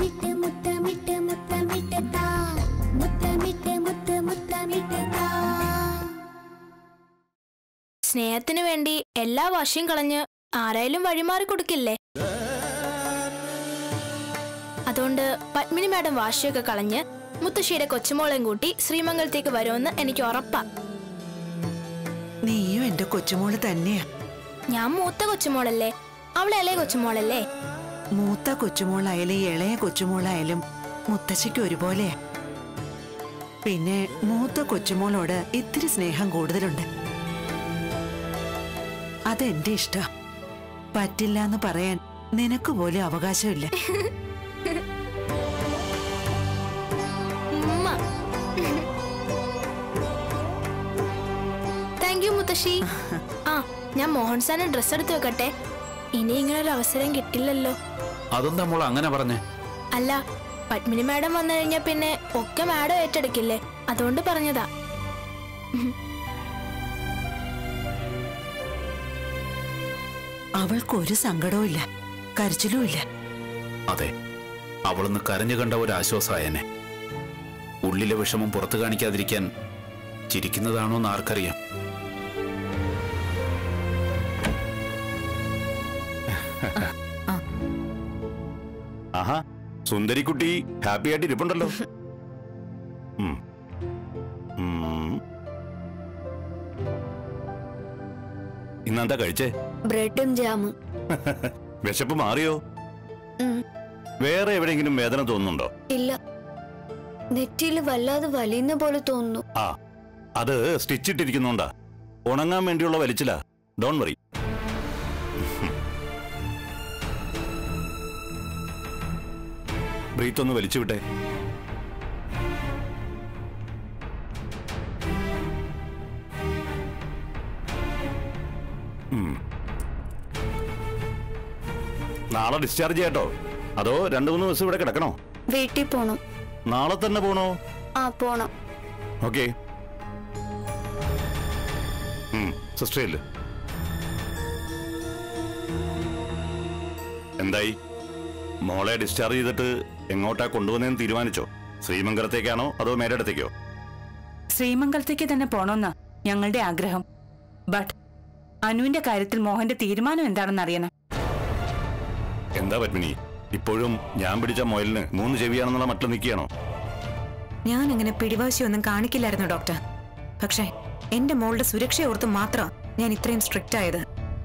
മുത്തമിട്ട് മുത്തമിട്ട് മുത്തമിട്ട് താ മുത്തമിട്ട് മുത്ത് മുത്തമിട്ട് താ സ്നേഹത്തിന് വേണ്ടി എല്ലാ വാശിയും കളഞ്ഞ് ആരായാലും വഴിമാറി കൊടുക്കില്ലേ അതുകൊണ്ട് പത്മിനി മാഡം വാശിയൊക്കെ കളഞ്ഞ് മുത്തശ്ശിയുടെ കൊച്ചുമോളെയും കൂട്ടി ശ്രീമംഗലത്തേക്ക് വരുമെന്ന് എനിക്ക് ഉറപ്പാ നീയും എന്റെ കൊച്ചുമോള് തന്നെയാ ഞാൻ മൂത്ത കൊച്ചുമോളല്ലേ അവളെ ഇളയ കൊച്ചുമോളല്ലേ മൂത്ത കൊച്ചുമോളായാലും ഇളയ കൊച്ചുമോളായാലും മുത്തശ്ശിക്ക് ഒരുപോലെയാ പിന്നെ മൂത്ത കൊച്ചുമോളോട് ഇത്തിരി സ്നേഹം കൂടുതലുണ്ട് അതെന്റെ ഇഷ്ട പറ്റില്ല എന്ന് പറയാൻ നിനക്ക് പോലും അവകാശമില്ല ഉമ്മ താങ്ക് യു മുത്തശ്ശി ആ ഞാൻ മോഹൻ സാറിന് ഡ്രസ്സ് എടുത്ത് വെക്കട്ടെ ഇനി ഇങ്ങനെ ഒരു അവസരം കിട്ടില്ലല്ലോ അതെന്താ മോൾ അങ്ങനെ പറഞ്ഞേ അല്ല പത്മിനി മാഡം വന്നു കഴിഞ്ഞാൽ പിന്നെ ഒക്കെ മാഡം ഏറ്റെടുക്കില്ലേ അതുകൊണ്ട് പറഞ്ഞതാ അവൾക്ക് ഒരു സങ്കടവും ഇല്ല കരച്ചിലും ഇല്ല അതെ അവളൊന്ന് കരഞ്ഞു കണ്ട ഒരു ആശ്വാസമായനെ ഉള്ളിലെ വിഷമം പുറത്തു കാണിക്കാതിരിക്കാൻ ചിരിക്കുന്നതാണോ എന്ന് ആർക്കറിയാം ആഹാ സുന്ദരിക്കുട്ടി ഹാപ്പി ആയിട്ട് ഇരിപ്പുണ്ടല്ലോ ഉം. ഉം. ഇന്നെന്താ കഴിച്ചേ ബ്രെഡും ജാമും വിശപ്പ് മാറിയോ വേറെ എവിടെയെങ്കിലും വേദന തോന്നുന്നുണ്ടോ ഇല്ല നെറ്റിയിൽ വല്ലാതെ വലിയുന്ന പോലെ തോന്നുന്നു ആ അത് സ്റ്റിച്ച് ഇട്ടിരിക്കുന്നോണ്ടാ ഉണങ്ങാൻ വേണ്ടിയുള്ള വലിച്ചില്ല ഡോൺ വറി ബ്രീത്ത് ഒന്ന് വലിച്ചു വിട്ടെ ഉം. നാളെ ഡിസ്ചാർജ് ചെയ്യാട്ടോ അതോ രണ്ടു മൂന്ന് ദിവസം ഇവിടെ കിടക്കണോ വീട്ടിൽ പോണം നാളെ തന്നെ പോണോ ആ പോണം ഓക്കെ സിസ്റ്റർ ഇല്ല എന്തായി മോളെ ഡിസ്ചാർജ് ചെയ്തിട്ട് എങ്ങോട്ടാ കൊണ്ടുവന്നതെന്ന് തീരുമാനിച്ചോ ശ്രീമംഗലത്തേക്കാണോ അതോ മേരടത്തേക്കോ ശ്രീമംഗലത്തേക്ക് തന്നെ പോണോന്നാ ഞങ്ങളുടെ ആഗ്രഹം ബട്ട് അനുവിന്റെ കാര്യത്തിൽ മോഹന്റെ തീരുമാനം എന്താണെന്ന് അറിയണം എന്താ പത്മിനി ഇപ്പോഴും ഞാൻ പിടിച്ച മൊയലിന് മൂന്ന് ചെവിയാണെന്നുള്ള മട്ടിൽ നിൽക്കുകയാണോ ഞാൻ അങ്ങനെ പിടിവാശിയൊന്നും കാണിക്കില്ലായിരുന്നു ഡോക്ടർ പക്ഷേ എന്റെ മോളുടെ സുരക്ഷ ഓർത്ത് മാത്രം ഞാൻ ഇത്രയും സ്ട്രിക്റ്റ് ആയത്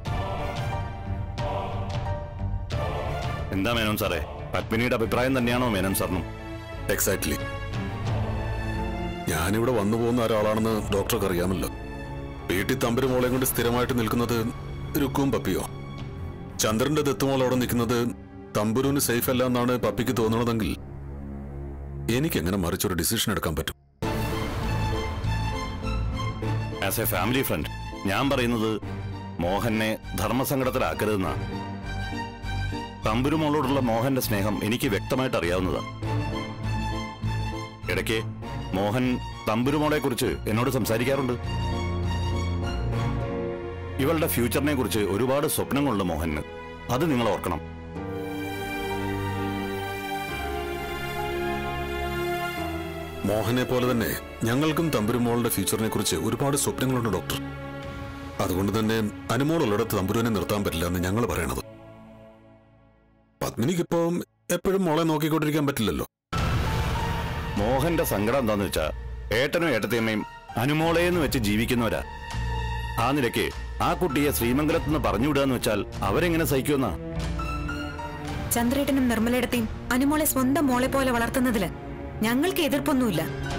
എന്താ മേനോൻ സാറേ പത്മിനിയുടെ അഭിപ്രായം തന്നെയാണോ മേനോൻ സാറിനും എക്സാക്ട്ലി ഞാനിവിടെ വന്നു പോകുന്ന ഒരാളാണെന്ന് ഡോക്ടർക്ക് അറിയാമല്ലോ വീട്ടിൽ തമ്പര് മോളെ കൊണ്ട് സ്ഥിരമായിട്ട് നിൽക്കുന്നത് രുക്കും പപ്പിയോ ചന്ദ്രന്റെ ദത്തുമോൾ അവിടെ നിൽക്കുന്നത് തമ്പുരുവിന് സേഫ് അല്ല എന്നാണ് പപ്പിക്ക് തോന്നുന്നതെങ്കിൽ എനിക്കെങ്ങനെ മറിച്ചൊരു ഡിസിഷൻ എടുക്കാൻ പറ്റും ആസ് എ ഫാമിലി ഫ്രണ്ട് ഞാൻ പറയുന്നത് മോഹനെ ധർമ്മസങ്കടത്തിലാക്കരുതെന്നാ തമ്പുരുമോളോടുള്ള മോഹന്റെ സ്നേഹം എനിക്ക് വ്യക്തമായിട്ട് അറിയാവുന്നതാണ് ഇടയ്ക്ക് മോഹൻ തമ്പുരുമോളെ കുറിച്ച് എന്നോട് സംസാരിക്കാറുണ്ട് ഇവളുടെ ഫ്യൂച്ചറിനെ കുറിച്ച് ഒരുപാട് സ്വപ്നങ്ങളുണ്ട് മോഹന് അത് നിങ്ങൾ ഓർക്കണം മോഹനെ പോലെ തന്നെ ഞങ്ങൾക്കും തമ്പുരുമോളുടെ ഫ്യൂച്ചറിനെ കുറിച്ച് ഒരുപാട് സ്വപ്നങ്ങളുണ്ട് ഡോക്ടർ അതുകൊണ്ട് തന്നെ അനുമോൾ ഉള്ളിടത്ത് തമ്പുരുവിനെ നിർത്താൻ പറ്റില്ല എന്ന് ഞങ്ങൾ പറയണത് പത്മിനിക്കിപ്പോ എപ്പോഴും മോളെ നോക്കിക്കൊണ്ടിരിക്കാൻ പറ്റില്ലല്ലോ മോഹന്റെ സങ്കടം എന്താന്ന് വെച്ചാ ഏട്ടനും ഏട്ടത്തിയമ്മയും അനുമോളേന്ന് വെച്ച് ജീവിക്കുന്നവരാ ആ നിലയ്ക്ക് ആ കുട്ടിയെ ശ്രീമംഗലത്ത് നിന്ന് പറഞ്ഞുവിടുകയെന്ന് വെച്ചാൽ അവരെങ്ങനെ സഹിക്കുമെന്നാ ചന്ദ്രേട്ടനും നിർമ്മലയിടത്തെയും അനുമോളെ സ്വന്തം മോളെ പോലെ വളർത്തുന്നതില് ഞങ്ങൾക്ക് എതിർപ്പൊന്നുമില്ല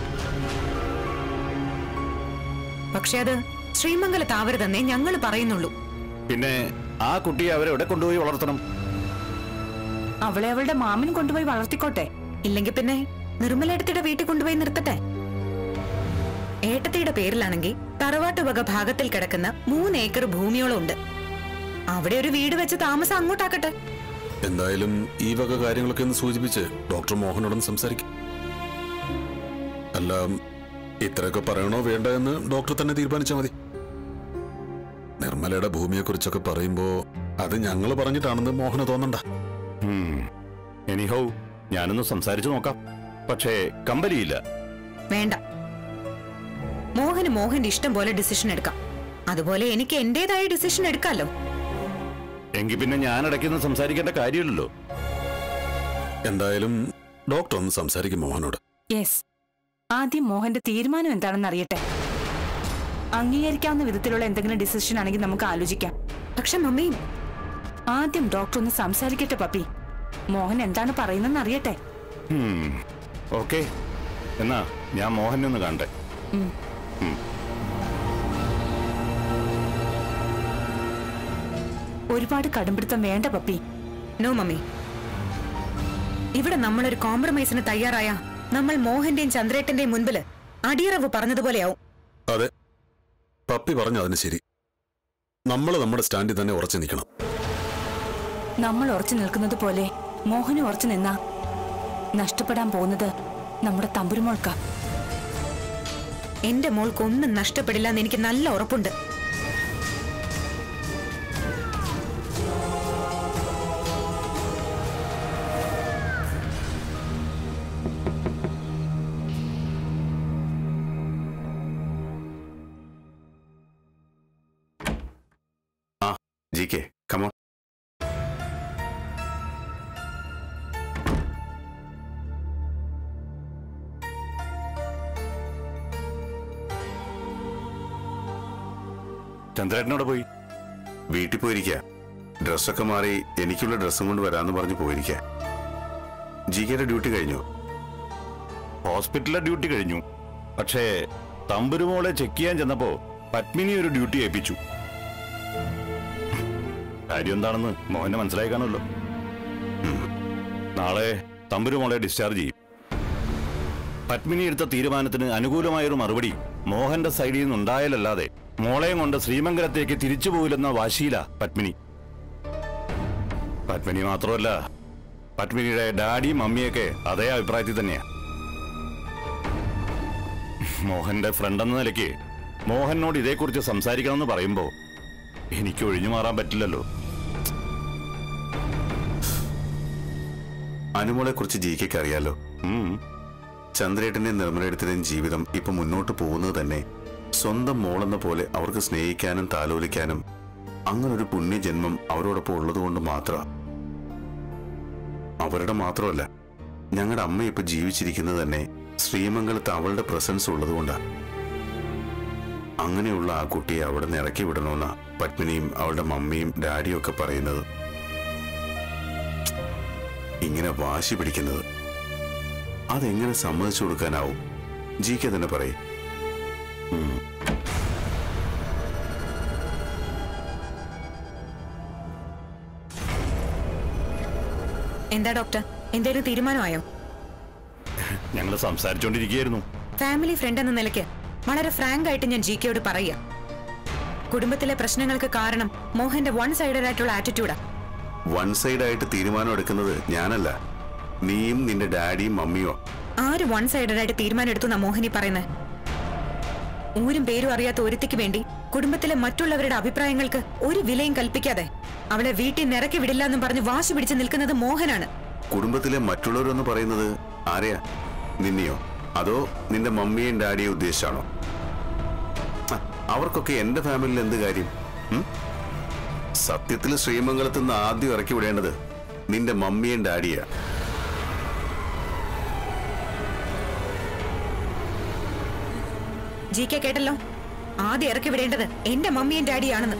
പക്ഷെ അത് ശ്രീമംഗലത്താവരുതെന്നേ ഞങ്ങൾ പറയുന്നുള്ളൂ പിന്നെ ആ കുട്ടിയെ അവരെവിടെ കൊണ്ടുപോയി വളർത്തണം അവളെ അവളുടെ മാമൻ കൊണ്ടുപോയി വളർത്തിക്കോട്ടെ ഇല്ലെങ്കിൽ പിന്നെ നിർമ്മലയിടത്തിയുടെ വീട്ടിൽ കൊണ്ടുപോയി നിർത്തട്ടെ ഏട്ടത്തിയുടെ പേരിലാണെങ്കിൽ തറവാട്ട് വക ഭാഗത്തിൽ കിടക്കുന്ന മൂന്ന് ഏക്കർ ഭൂമിയോളം ഉണ്ട് അവിടെ ഒരു വീട് വെച്ച് താമസം അങ്ങോട്ടാക്കട്ടെ എന്തായാലും ഈ വക കാര്യങ്ങളൊക്കെ ഒന്ന് സൂചിപ്പിച്ച് ഡോക്ടർ മോഹനോടൊന്ന് സംസാരിക്കും അല്ല ഇത്രയൊക്കെ പറയണോ വേണ്ട എന്ന് ഡോക്ടർ തന്നെ തീരുമാനിച്ചാൽ മതി നിർമ്മലയുടെ ഭൂമിയെക്കുറിച്ചൊക്കെ പറയുമ്പോ അത് ഞങ്ങൾ പറഞ്ഞിട്ടാണെന്ന് മോഹന തോന്നണ്ട എനിഹൗ ഞാനൊന്ന് സംസാരിച്ചു നോക്കാം പക്ഷേ കമ്പനിയില്ല വേണ്ട മോഹന് മോഹന്റെ ഇഷ്ടം പോലെ ഡിസിഷൻ എടുക്കാം അതുപോലെ എനിക്ക് എന്റേതായ ഡിസിഷൻ എടുക്കാമല്ലോ എങ്കിൽ പിന്നെ ഞാൻ ഇടയ്ക്കൊന്നും സംസാരിക്കേണ്ട കാര്യമില്ലല്ലോ എന്തായാലും ഡോക്ടർ ഒന്ന് സംസാരിക്കും മോഹനോട് യെസ് ആദ്യം മോഹന്റെ തീരുമാനം എന്താണെന്ന് അറിയട്ടെ അംഗീകരിക്കാവുന്ന വിധത്തിലുള്ള എന്തെങ്കിലും ഡിസിഷൻ ആണെങ്കിൽ നമുക്ക് ആലോചിക്കാം പക്ഷെ മമ്മി ആദ്യം ഡോക്ടർ ഒന്ന് സംസാരിക്കട്ടെ പപ്പി മോഹൻ എന്താണ് പറയുന്നതെന്ന് അറിയട്ടെ ഓക്കെ എന്നാ ഞാൻ മോഹനെ ഒന്ന് കാണട്ടെ ഒരുപാട് കടുംപിടുത്തം വേണ്ട പപ്പി നോ മമ്മി ഇവിടെ നമ്മളൊരു കോംപ്രമൈസിന് തയ്യാറായ നമ്മൾ മോഹന്റെയും ചന്ദ്രേട്ടന്റെയും മുൻപില് അടിയറവ് പറഞ്ഞതുപോലെയാവും അതെ പപ്പി പറഞ്ഞു അതിന് ശരി നമ്മൾ നമ്മുടെ സ്റ്റാൻഡിൽ തന്നെ ഉറച്ചു നിൽക്കണം നമ്മൾ ഉറച്ചു നിൽക്കുന്നത് പോലെ മോഹനും ഉറച്ചു നിന്നാ നഷ്ടപ്പെടാൻ പോകുന്നത് നമ്മുടെ തമ്പുരുമോൾക്ക എന്റെ മോൾക്കൊന്നും നഷ്ടപ്പെടില്ല എന്ന് എനിക്ക് നല്ല ഉറപ്പുണ്ട് ജി കെ കമോൺ ചന്ദ്രേട്ടനോട് പോയി വീട്ടിൽ പോയിരിക്കുക ഡ്രസ്സൊക്കെ മാറി എനിക്കുള്ള ഡ്രസ്സും കൊണ്ട് വരാന്ന് പറഞ്ഞ് പോയിരിക്കുക ജി കെയുടെ ഡ്യൂട്ടി കഴിഞ്ഞു ഹോസ്പിറ്റലിലെ ഡ്യൂട്ടി കഴിഞ്ഞു പക്ഷേ തമ്പുരുമോളെ ചെക്ക് ചെയ്യാൻ ചെന്നപ്പോ പത്മിനി ഒരു ഡ്യൂട്ടി ഏൽപ്പിച്ചു കാര്യം എന്താണെന്ന് മോഹനെ മനസ്സിലായി കാണുമല്ലോ ഉം. നാളെ തമ്പുരുമോളെ ഡിസ്ചാർജ് ചെയ്യും പത്മിനി എടുത്ത തീരുമാനത്തിന് അനുകൂലമായൊരു മറുപടി മോഹന്റെ സൈഡിൽ നിന്നുണ്ടായാലല്ലാതെ മോളെയും കൊണ്ട് ശ്രീമംഗലത്തേക്ക് തിരിച്ചു പോകില്ലെന്ന വാശിയില പത്മിനി പത്മിനി മാത്രമല്ല പത്മിനിയുടെ ഡാഡിയും മമ്മിയൊക്കെ അതേ അഭിപ്രായത്തിൽ തന്നെയാ മോഹന്റെ ഫ്രണ്ട് എന്ന നിലയ്ക്ക് മോഹനോട് ഇതേക്കുറിച്ച് സംസാരിക്കണമെന്ന് പറയുമ്പോ എനിക്ക് ഒഴിഞ്ഞു മാറാൻ പറ്റില്ലല്ലോ അനുമോളെ കുറിച്ച് ജി കെക്ക് അറിയാലോ ഉം. ചന്ദ്രേട്ടന്റെയും നിർമ്മലയുടെയും ജീവിതം ഇപ്പൊ മുന്നോട്ട് പോകുന്നത് തന്നെ സ്വന്തം മോളെന്ന പോലെ അവർക്ക് സ്നേഹിക്കാനും താലോലിക്കാനും അങ്ങനൊരു പുണ്യജന്മം അവരോടൊപ്പം ഉള്ളതുകൊണ്ട് മാത്രം അവരുടെ മാത്രമല്ല ഞങ്ങളുടെ അമ്മ ഇപ്പൊ ജീവിച്ചിരിക്കുന്നത് തന്നെ ശ്രീമംഗലത്ത് അവളുടെ പ്രസൻസ് ഉള്ളതുകൊണ്ടാണ് അങ്ങനെയുള്ള ആ കുട്ടിയെ അവിടെ നിന്ന് ഇറക്കി വിടണമെന്നാ പത്മിനിയും അവളുടെ മമ്മിയും ഡാഡിയും ഒക്കെ പറയുന്നത് ഇങ്ങനെ വാശി പിടിക്കുന്നത് അതെങ്ങനെ സമ്മതിച്ചു കൊടുക്കാനാവും ജി കെ തന്നെ പറയും എന്താ ഡോക്ടർ എന്തേലും തീരുമാനമായോ ഞങ്ങൾ സംസാരിച്ചുകൊണ്ടിരിക്കുകയായിരുന്നു ഫാമിലി ഫ്രണ്ട് എന്ന നിലയ്ക്ക് വളരെ ഫ്രാങ്ക് ആയിട്ട് ഞാൻ ജി കെയോട് പറയുക കുടുംബത്തിലെ പ്രശ്നങ്ങൾക്ക് കാരണം മോഹന്റെ വൺ സൈഡഡ് ആയിട്ടുള്ള ആറ്റിറ്റ്യൂഡാ വൺ സൈഡ് ആയിട്ട് തീരുമാനം എടുക്കുന്നത് ഞാനല്ല നീയും നിന്റെ ഡാഡിയും മമ്മിയോ ആര് വൺ സൈഡഡ് ആയിട്ട് തീരുമാനം എടുത്തു എന്നാ മോഹിനി പറയുന്നത് ഊരും പേരും അറിയാത്ത ഒരുത്തിക്ക് വേണ്ടി കുടുംബത്തിലെ മറ്റുള്ളവരുടെ അഭിപ്രായങ്ങൾക്ക് ഒരു വിലയും കൽപ്പിക്കാതെ അവളെ വീട്ടിൽ നിറക്കി വിടില്ല എന്നും പറഞ്ഞ് വാശി പിടിച്ച് നിൽക്കുന്നത് മോഹനാണ് കുടുംബത്തിലെ മറ്റുള്ളവരെന്ന് പറയുന്നത് ആരെയാ നിന്നെയോ അതോ നിന്റെ മമ്മിയും ഡാഡിയെ ഉദ്ദേശിച്ചാണോ ഹ, അവർക്കൊക്കെ എന്റെ ഫാമിലിയിൽ എന്ത് കാര്യം ഉം? സത്യത്തിൽ ശ്രീമംഗലത്ത് നിന്ന് ആദ്യം ഇറക്കി വിടേണ്ടത് നിന്റെ മമ്മിയും ഡാഡിയാ ജി കെ കേട്ടല്ലോ ആദ്യം ഇറക്കി വിടേണ്ടത് എന്റെ മമ്മിയും ഡാഡിയാണെന്ന്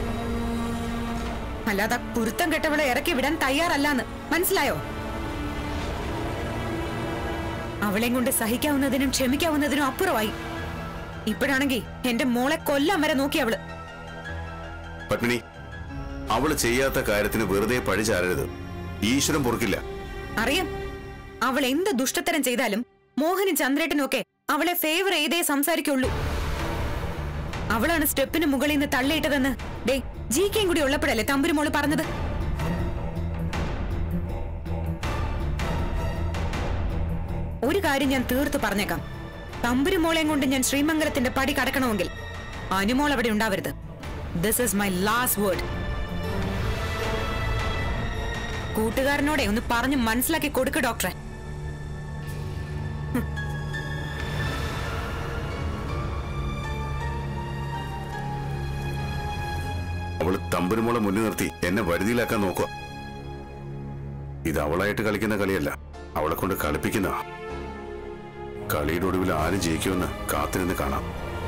അല്ലാതെ കുരുത്തം കെട്ടവളെ ഇറക്കി വിടാൻ തയ്യാറല്ലാന്ന് മനസ്സിലായോ അവളെയും കൊണ്ട് സഹിക്കാവുന്നതിനും ക്ഷമിക്കാവുന്നതിനും അപ്പുറമായി ഇപ്പോഴാണെങ്കിൽ എന്റെ മോളെ കൊല്ലാൻ വരെ നോക്കി അവള് പത്മിനി അവള് ചെയ്യാത്ത കാര്യത്തിന് വെറുതെ പഴി ചാരരുത് ഈശ്വരൻ പൊറുക്കില്ല അറിയാം അവൾ എന്ത് ദുഷ്ടത്തരം ചെയ്താലും മോഹനും ചന്ദ്രേട്ടനും ഒക്കെ അവളെ ഫേവർ ചെയ്തേ സംസാരിക്കുള്ളൂ അവളാണ് സ്റ്റെപ്പിന് മുകളിൽ നിന്ന് തള്ളിയിട്ടതെന്ന് ഡേ ജി കെയും കൂടി ഉള്ളപ്പോഴല്ലേ തമ്പുരുമോള് പറഞ്ഞത് ഒരു കാര്യം ഞാൻ തീർത്ത് പറഞ്ഞേക്കാം തമ്പുരുമോളെയും കൊണ്ട് ഞാൻ ശ്രീമംഗലത്തിന്റെ പടി കടക്കണമെങ്കിൽ അനുമോൾ അവിടെ ഉണ്ടാവരുത് this is my last word കൂട്ടുകാരനോടെ ഒന്ന് പറഞ്ഞു മനസ്സിലാക്കി കൊടുക്ക് ഡോക്ടറെ അവള് തമ്പുരുമോളെ മുന്നിൽ നിർത്തി എന്നെ വരുതിയിലാക്കാൻ നോക്കുക ഇത് അവളായിട്ട് കളിക്കുന്ന കളിയല്ല അവളെ കൊണ്ട് കളിപ്പിക്കുന്ന കളിയുടെ ഒടുവിൽ ആരും ജയിക്കുമെന്ന് കാത്തിരുന്ന് കാണാം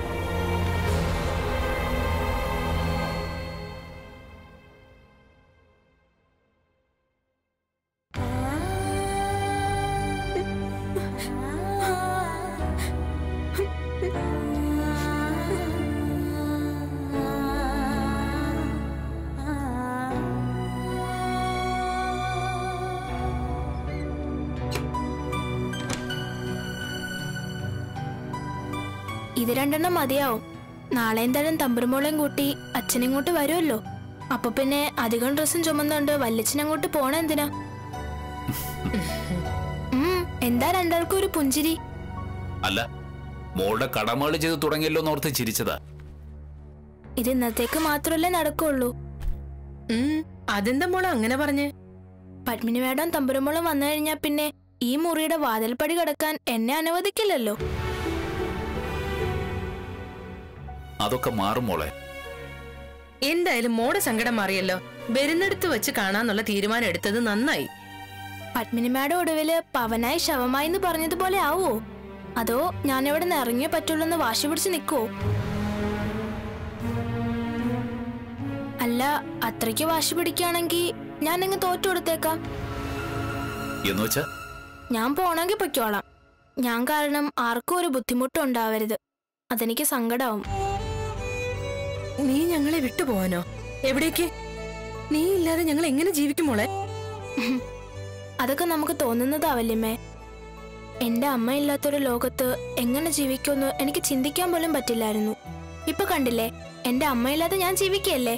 ഇത് രണ്ടെണ്ണം മതിയാവും നാളെ എന്തായാലും തമ്പുരുമോളെയും കൂട്ടി അച്ഛനിങ്ങോട്ട് വരുമല്ലോ അപ്പൊ പിന്നെ അധികം ഡ്രസ്സും ചുമന്നുകൊണ്ട് വല്യച്ഛനങ്ങോട്ട് പോണ എന്തിനാ ഉം, എന്താ രണ്ടാൾക്കും ഒരു പുഞ്ചിരി അല്ല മോളുടെ കടമകൾ ചെയ്ത് തുടങ്ങിയല്ലോ എന്നോർത്ത് ചിരിച്ചതാ ഇത് ഇന്നത്തേക്ക് മാത്രമല്ലേ നടക്കുള്ളൂ ഉം, അതെന്താ മോളെ അങ്ങനെ പറഞ്ഞ് പത്മിനി മേഡം തമ്പുരുമോളും വന്നു കഴിഞ്ഞാൽ പിന്നെ ഈ മുറിയുടെ വാതിൽപ്പടി കിടക്കാൻ എന്നെ അനുവദിക്കില്ലല്ലോ അതൊക്കെ മാറും മോളെ എന്തായാലും മോടെ സങ്കടം മാറിയല്ലോ വരുന്നിടത്ത് വെച്ച് കാണാന്നുള്ള തീരുമാനം എടുത്തത് നന്നായി പത്മിനി മേഡം ഒടുവില് പവനായി ശവമായി എന്ന് പറഞ്ഞതുപോലെ ആവോ അതോ ഞാൻ ഇവിടെ നിന്ന് ഇറങ്ങിയേ പറ്റുള്ളൂ എന്ന് വാശി പിടിച്ച് നിൽക്കുവോ അല്ല അത്രയ്ക്ക് വാശി പിടിക്കുകയാണെങ്കിൽ ഞാൻ നിങ്ങൾ തോറ്റു കൊടുത്തേക്കാം എന്ന് വെച്ചാ ഞാൻ പോണെങ്കിൽ പൊയ്ക്കോളാം ഞാൻ കാരണം ആർക്കും ഒരു ബുദ്ധിമുട്ടും ഉണ്ടാവരുത് അതെനിക്ക് സങ്കടാവും നീ ഞങ്ങളെ വിട്ടുപോവാനോ എവിടേക്ക് നീ ഇല്ലാതെ ഞങ്ങൾ എങ്ങനെ ജീവിക്കും മോളെ അതൊക്കെ നമുക്ക് തോന്നുന്നതാവല്യമേ എന്റെ അമ്മയില്ലാത്തൊരു ലോകത്ത് എങ്ങനെ ജീവിക്കുമെന്ന് എനിക്ക് ചിന്തിക്കാൻ പോലും പറ്റില്ലായിരുന്നു ഇപ്പൊ കണ്ടില്ലേ എന്റെ അമ്മയില്ലാതെ ഞാൻ ജീവിക്കല്ലേ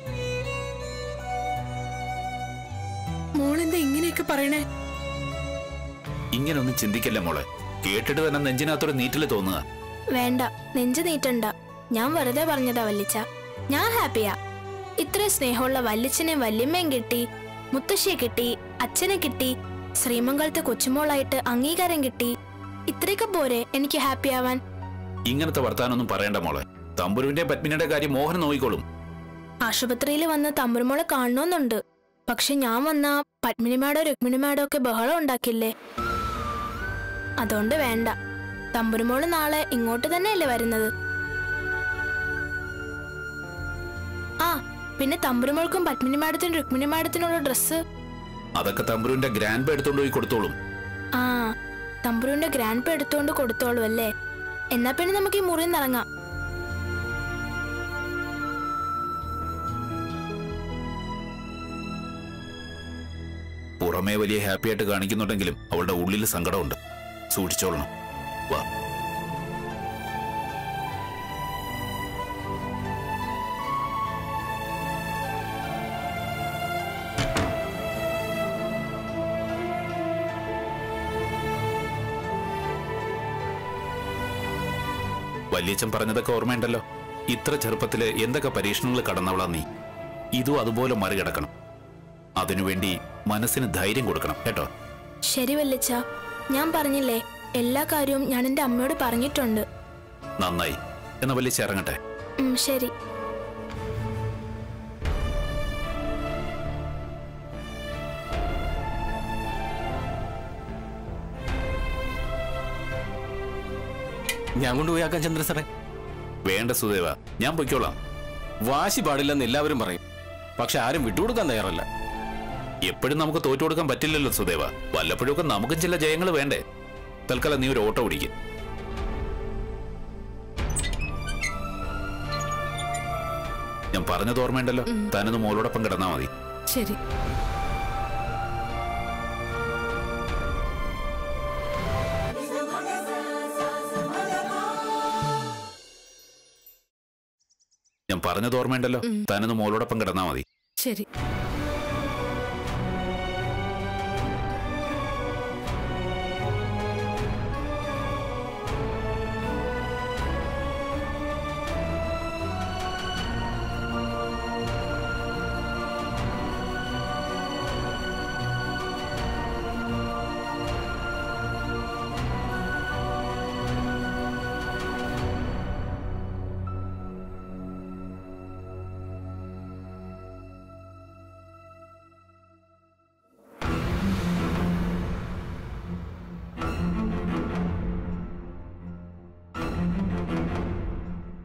മോളെന്താ ഇങ്ങനെയൊക്കെ പറയണേ ഇങ്ങനൊന്നും ചിന്തിക്കല്ലേ മോളെ കേട്ടിട്ട് തന്നെ നെഞ്ചിനകത്തൊരു നീറ്റില് തോന്നുക വേണ്ട നെഞ്ചു നീട്ടണ്ട ഞാൻ വെറുതെ പറഞ്ഞതാ വല്ലിച്ച ഞാൻ ഹാപ്പിയാ ഇത്ര സ്നേഹമുള്ള വല്ലിച്ചനെയും വല്യമ്മയും കിട്ടി മുത്തശ്ശിയെ കിട്ടി അച്ഛനെ കിട്ടി ശ്രീമംഗലത്തെ കൊച്ചുമോളായിട്ട് അംഗീകാരം കിട്ടി ഇത്രയൊക്കെ പോരെ എനിക്ക് ഹാപ്പി ആവാൻ ഇങ്ങനത്തെ വർത്താനൊന്നും പറയണ്ട മോളെ തമ്പുരുവിന്റെ പത്മിനിയുടെ കാര്യം മോഹൻ നോക്കിക്കോളും ആശുപത്രിയിൽ വന്ന് തമ്പുരുമോളെ കാണണമെന്നുണ്ട് പക്ഷെ ഞാൻ വന്ന പത്മിനിമാടോ രുക്മിണിമാടോ ഒക്കെ ബഹളം ഉണ്ടാക്കില്ലേ അതുകൊണ്ട് വേണ്ട തമ്പുരുമോള് നാളെ ഇങ്ങോട്ട് തന്നെയല്ലേ വരുന്നത് ആ പിന്നെ തമ്പുരുമോൾക്കും പത്മിനിമാടത്തിനും രുക്മിണിമാടത്തിനുള്ള ഡ്രസ്സ് അതൊക്കെ തമ്പുരുവിന്റെ ഗ്രാൻഡ് എടുത്തോണ്ട് പോയി കൊടുത്തോളും ആ തമ്പുരുവിന്റെ ഗ്രാൻഡ് പേ എടുത്തോണ്ട് കൊടുത്തോളൂ അല്ലേ എന്നാ പിന്നെ നമുക്ക് ഈ മുറിയിൽ നിന്ന് ഇറങ്ങാം പുറമേ വലിയ ഹാപ്പി ആയിട്ട് കാണിക്കുന്നുണ്ടെങ്കിലും അവളുടെ ഉള്ളിൽ സങ്കടമുണ്ട് സൂക്ഷിച്ചോളണം വാ വല്യച്ഛൻ പറഞ്ഞതൊക്കെ ഓർമ്മയുണ്ടല്ലോ ഇത്ര ചെറുപ്പത്തില് എന്തൊക്കെ പരീക്ഷണങ്ങൾ കടന്നവളാ നീ ഇതും അതുപോലെ മറികടക്കണം അതിനുവേണ്ടി മനസ്സിന് ധൈര്യം കൊടുക്കണം കേട്ടോ ശരി വല്ലിച്ച ഞാൻ പറഞ്ഞില്ലേ എല്ലാ കാര്യവും ഞാൻ എൻ്റെ അമ്മയോട് പറഞ്ഞിട്ടുണ്ട് നന്നായി എന്നാ വലിയ ഇറങ്ങട്ടെ ഉം, ശരി ഞാൻ കൊണ്ടുപോയാക്കാം ചന്ദ്ര സാറേ വേണ്ട സുദേവ ഞാൻ പൊയ്ക്കോളാം വാശി പാടില്ലെന്ന് എല്ലാവരും പറയും പക്ഷെ ആരും വിട്ടുകൊടുക്കാൻ തയ്യാറല്ല എപ്പോഴും നമുക്ക് തോറ്റു കൊടുക്കാൻ പറ്റില്ലല്ലോ സുദേവ വല്ലപ്പോഴൊക്കെ നമുക്കും ചില ജയങ്ങൾ വേണ്ടേ തൽക്കാലം നീ ഒരു ഓട്ടോ ഓടിക്കും ഞാൻ പറഞ്ഞത് ഓർമ്മയുണ്ടല്ലോ താനൊന്ന് മോളോടൊപ്പം കിടന്നാ മതി ശരി ഞാൻ പറഞ്ഞത് ഓർമ്മയുണ്ടല്ലോ താനൊന്ന് മോളോടൊപ്പം കിടന്നാ മതി ശരി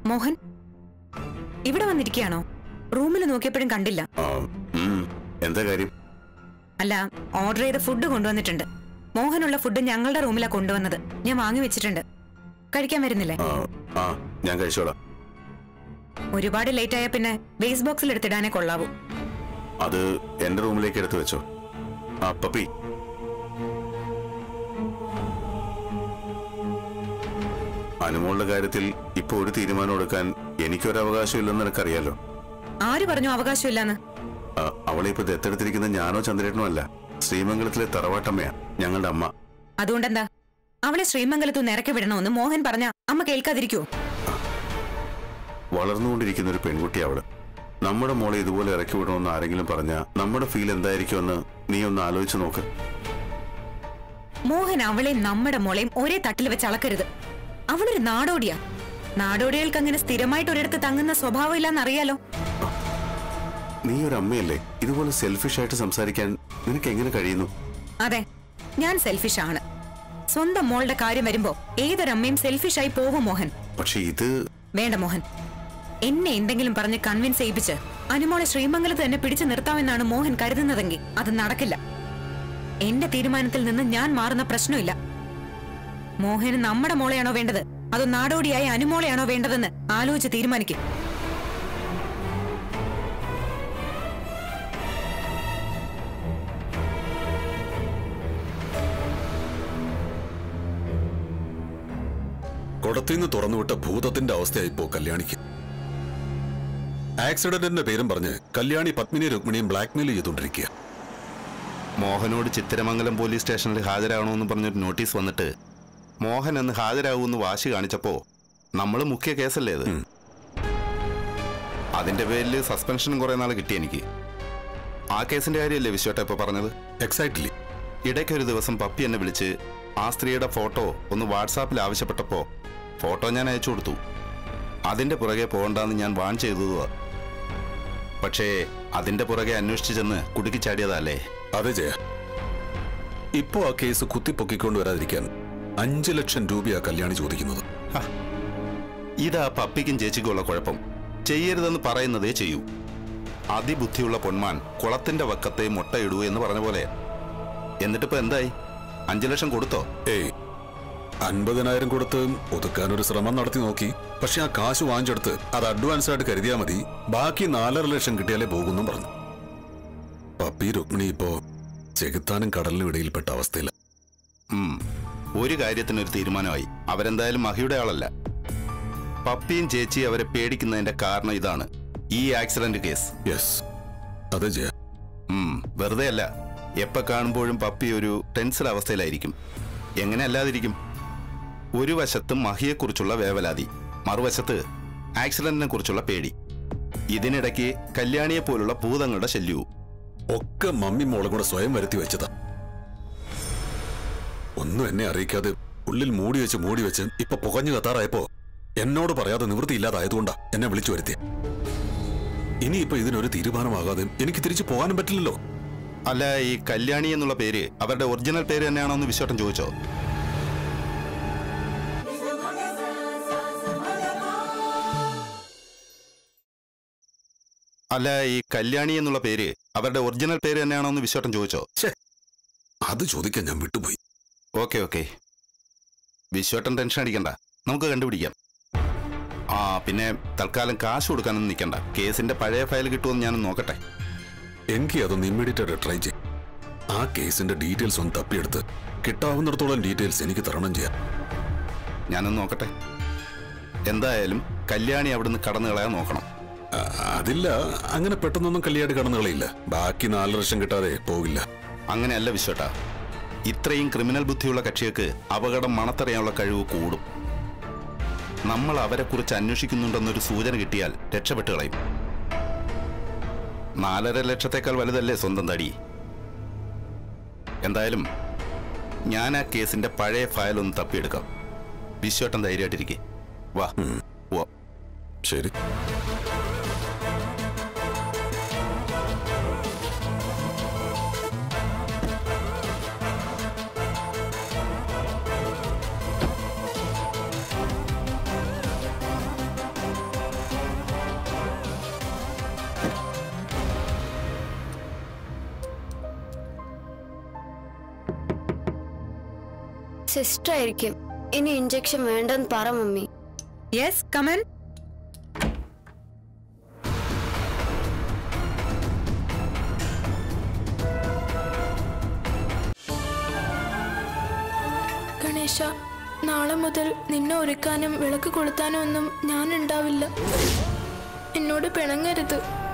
മോഹൻ ഇവിടെ വന്നിരിക്കുകയാണോ റൂമിൽ നോക്കിയപ്പോഴും കണ്ടില്ല ആ, ഉം, എന്താ കാര്യം അല്ല ഓർഡർ ചെയ്ത ഫുഡ് കൊണ്ടുവന്നിട്ടുണ്ട് മോഹനുള്ള ഫുഡ് ഞങ്ങളുടെ റൂമിലാ കൊണ്ടുവന്നത് ഞാൻ വാങ്ങി വെച്ചിട്ടുണ്ട് കഴിക്കാൻ വരുന്നില്ലേ ആ, ആ ഞാൻ കഴിച്ചോളാം ഒരുപാട് ലേറ്റ് ആയ പിന്നെ വേസ്റ്റ് ബോക്സിൽ എടുത്തിടാനേ കൊള്ളാവൂ അത് എന്റെ റൂമിലേക്ക് എടുത്തു വെച്ചോ ആ പപ്പി അനുമോളുടെ കാര്യത്തിൽ ഇപ്പൊ ഒരു തീരുമാനം എടുക്കാൻ എനിക്കൊരു അവകാശമില്ലെന്ന് നിനക്കറിയാലോ ആര് പറഞ്ഞു അവകാശമില്ലാന്ന് ആ, അവളെ ഇപ്പൊ ദത്തെടുത്തിരിക്കുന്ന ഞാനോ ചന്ദ്രേട്ടനോ അല്ല ശ്രീമംഗലത്തിലെ തറവാട്ടമ്മയാ ഞങ്ങളുടെ അമ്മ അതുകൊണ്ടെന്താ അവളെ ശ്രീമംഗലത്തു ഇറക്കി വിടണമെന്ന് മോഹൻ പറഞ്ഞ അമ്മ കേൾക്കാതിരിക്കുവോ വളർന്നുകൊണ്ടിരിക്കുന്ന ഒരു പെൺകുട്ടി അവള് നമ്മുടെ മോളെ ഇതുപോലെ ഇറക്കി വിടണമെന്ന് ആരെങ്കിലും പറഞ്ഞാ നമ്മുടെ ഫീൽ എന്തായിരിക്കുമെന്ന് നീ ഒന്ന് ആലോചിച്ച് നോക്ക് മോഹൻ അവളെ നമ്മുടെ മോളെയും ഒരേ തട്ടിൽ വെച്ച് അളക്കരുത് അവളൊരു നാടോടിയാ നാടോടികൾക്ക് അങ്ങനെ സ്ഥിരമായിട്ട് ഒരിടത്ത് തങ്ങുന്ന സ്വഭാവം ഇല്ലെന്നറിയാലോ നീ ഒരു അമ്മയല്ലേ ഇതുപോലെ സെൽഫിഷ് ആയിട്ട് സംസാരിക്കാൻ നിനക്ക് എങ്ങനെ കഴിയുന്നു അതെ ഞാൻ സെൽഫിഷ് ആണ് സ്വന്തം മോളുടെ കാര്യം വരുമ്പോ ഏതൊരമ്മയും സെൽഫിഷായി പോകും മോഹൻ പക്ഷെ ഇത് വേണ്ട മോഹൻ എന്നെ എന്തെങ്കിലും പറഞ്ഞ് കൺവിൻസ് ചെയ്യിപ്പിച്ച് അനുമോളെ ശ്രീമംഗലത്ത് തന്നെ പിടിച്ചു നിർത്താമെന്നാണ് മോഹൻ കരുതുന്നതെങ്കിൽ അത് നടക്കില്ല എന്റെ തീരുമാനത്തിൽ നിന്ന് ഞാൻ മാറുന്ന പ്രശ്നമില്ല മോഹന് നമ്മുടെ മോളെയാണോ വേണ്ടത് അതോ നാടോടിയായ അനുമോളെയാണോ വേണ്ടതെന്ന് ആലോചിച്ച് തീരുമാനിക്കും കുടത്തിന്ന് തുറന്നുവിട്ട ഭൂതത്തിന്റെ അവസ്ഥയായിപ്പോ കല്യാണിക്ക് ആക്സിഡന്റിന്റെ പേരും പറഞ്ഞ് കല്യാണി പത്മിനി രുക്മിണിയും ബ്ലാക്ക്മെയിൽ ചെയ്തുകൊണ്ടിരിക്കുക മോഹനോട് ചിത്തിരമംഗലം പോലീസ് സ്റ്റേഷനിൽ ഹാജരാകണമെന്ന് പറഞ്ഞൊരു നോട്ടീസ് വന്നിട്ട് മോഹൻ എന്ന് ഹാജരാകുമെന്ന് വാശി കാണിച്ചപ്പോ നമ്മൾ മുഖ്യ കേസല്ലേ അത് അതിന്റെ പേരിൽ സസ്പെൻഷനും കുറെ നാൾ കിട്ടി എനിക്ക് ആ കേസിന്റെ കാര്യമല്ലേ വിശ്വട്ട ഇപ്പൊ പറഞ്ഞത് എക്സാക്ട്ലി ഇടയ്ക്കൊരു ദിവസം പപ്പി എന്നെ വിളിച്ച് ആ സ്ത്രീയുടെ ഫോട്ടോ ഒന്ന് വാട്സാപ്പിൽ ആവശ്യപ്പെട്ടപ്പോ ഫോട്ടോ ഞാൻ അയച്ചു കൊടുത്തു അതിന്റെ പുറകെ പോകണ്ടെന്ന് ഞാൻ വാൺ ചെയ്തതുവാ പക്ഷേ അതിന്റെ പുറകെ അന്വേഷിച്ചു ചെന്ന് കുടുക്കി ചാടിയതല്ലേ അതെ ജയ ഇപ്പോ ആ കേസ് കുത്തിപ്പൊക്കിക്കൊണ്ട് വരാതിരിക്കാൻ അഞ്ചു ലക്ഷം രൂപയാ കല്യാണി ചോദിക്കുന്നത് ഹ, ഇതാ പപ്പിക്കും ചേച്ചിക്കുമുള്ള കുഴപ്പം ചെയ്യരുതെന്ന് പറയുന്നതേ ചെയ്യൂ അതിബുദ്ധിയുള്ള പൊന്മാൻ കുളത്തിന്റെ വക്കത്തെ മുട്ടയിടൂ എന്ന് പറഞ്ഞ പോലെ എന്നിട്ടിപ്പോ എന്തായി അഞ്ചു ലക്ഷം കൊടുത്തോ ഏയ് അൻപതിനായിരം കൊടുത്ത് ഒതുക്കാനൊരു ശ്രമം നടത്തി നോക്കി പക്ഷെ ആ കാശ് വാങ്ങിച്ചെടുത്ത് അത് അഡ്വാൻസ് ആയിട്ട് കരുതിയാൽ മതി ബാക്കി നാലര ലക്ഷം കിട്ടിയാലേ പോകുന്നു പറഞ്ഞു പപ്പി രുക്മിണി ഇപ്പോ ചെകുത്താനും കടലിനും ഇടയിൽപ്പെട്ട അവസ്ഥയില ഉം. ഒരു കാര്യത്തിനൊരു തീരുമാനമായി അവരെന്തായാലും മഹിയുടെ ആളല്ല പപ്പിയും ചേച്ചി അവരെ പേടിക്കുന്നതിന്റെ കാരണം ഇതാണ് ഈ ആക്സിഡന്റ് കേസ് യെസ് അതെ ജയ ഉം, വെറുതെ അല്ല എപ്പോ കാണുമ്പോഴും പപ്പി ഒരു ടെൻസ്ഡ് അവസ്ഥയിലായിരിക്കും എങ്ങനെ അല്ലാതിരിക്കും ഒരു വശത്ത് മഹിയെക്കുറിച്ചുള്ള വേവലാതി മറുവശത്ത് ആക്സിഡന്റിനെ കുറിച്ചുള്ള പേടി ഇതിനിടയ്ക്ക് കല്യാണിയെ പോലുള്ള ഭൂതങ്ങളുടെ ശല്യവും ഒക്കെ മമ്മി മോളും കൂടെ സ്വയം വരുത്തി വെച്ചതാ ഒന്നും എന്നെ അറിയിക്കാതെ ഉള്ളിൽ മൂടി വെച്ച് മൂടി വെച്ച് ഇപ്പൊ പുകഞ്ഞു കത്താറായപ്പോ എന്നോട് പറയാതെ നിവൃത്തിയില്ലാതായതുകൊണ്ടാ എന്നെ വിളിച്ചു വരുത്തിയ ഇനിയിപ്പോ ഇതിനൊരു തീരുമാനമാകാതെ എനിക്ക് തിരിച്ചു പോകാനും പറ്റില്ലല്ലോ അല്ല ഈ കല്യാണി എന്നുള്ള പേര് അവരുടെ ഒറിജിനൽ പേര് തന്നെയാണോ എന്ന് വിശ്വട്ടം ചോദിച്ചോ അല്ല ഈ കല്യാണി എന്നുള്ള പേര് അവരുടെ ഒറിജിനൽ പേര് തന്നെയാണോ എന്ന് വിശ്വട്ടം ചോദിച്ചോ അത് ചോദിക്കാൻ ഞാൻ വിട്ടുപോയി ഓക്കെ ഓക്കെ വിശ്വട്ടൻ ടെൻഷൻ അടിക്കണ്ട നമുക്ക് കണ്ടുപിടിക്കാം ആ പിന്നെ തൽക്കാലം കാശ് കൊടുക്കാനൊന്നും നിൽക്കണ്ട കേസിന്റെ പഴയ ഫയൽ കിട്ടുമെന്ന് ഞാനൊന്ന് നോക്കട്ടെ എങ്കിൽ അതൊന്ന് ഇമ്മീഡിയറ്റ് ട്രൈ ചെയ്യും ആ കേസിന്റെ ഡീറ്റെയിൽസ് ഒന്ന് തപ്പിയെടുത്ത് കിട്ടാവുന്നിടത്തോളം ഡീറ്റെയിൽസ് എനിക്ക് തരണം ചെയ്യാം ഞാനൊന്ന് നോക്കട്ടെ എന്തായാലും കല്യാണി അവിടുന്ന് കടന്നു കളയാൻ നോക്കണം ആ, അതില്ല അങ്ങനെ പെട്ടെന്നൊന്നും കല്യാട് കടന്നുകളില്ല ബാക്കി നാല് ലക്ഷം കിട്ടാതെ പോകില്ല അങ്ങനെയല്ല വിശ്വട്ട ഇത്രയും ക്രിമിനൽ ബുദ്ധിയുള്ള കക്ഷികൾക്ക് അപകടം മണത്തറിയാനുള്ള കഴിവ് കൂടും നമ്മൾ അവരെക്കുറിച്ച് അന്വേഷിക്കുന്നുണ്ടെന്നൊരു സൂചന കിട്ടിയാൽ രക്ഷപ്പെട്ട് കളയും നാലര ലക്ഷത്തേക്കാൾ വലുതല്ലേ സ്വന്തം തടി എന്തായാലും ഞാൻ ആ കേസിന്റെ പഴയ ഫയൽ ഒന്ന് തപ്പിയെടുക്കാം വിശ്വട്ടം ധൈര്യമായിട്ടിരിക്കെ വാ വാ ശരി സിസ്റ്റർ ആയിരിക്കും ഇനി ഇഞ്ചക്ഷൻ വേണ്ടെന്ന് പറ മമ്മി യെസ് കമൻ ഗണേശ നാളെ മുതൽ നിന്നെ ഒരുക്കാനും വിളക്ക് കൊളുത്താനും ഒന്നും ഞാൻ ഉണ്ടാവില്ല എന്നോട് പിണങ്ങരുത്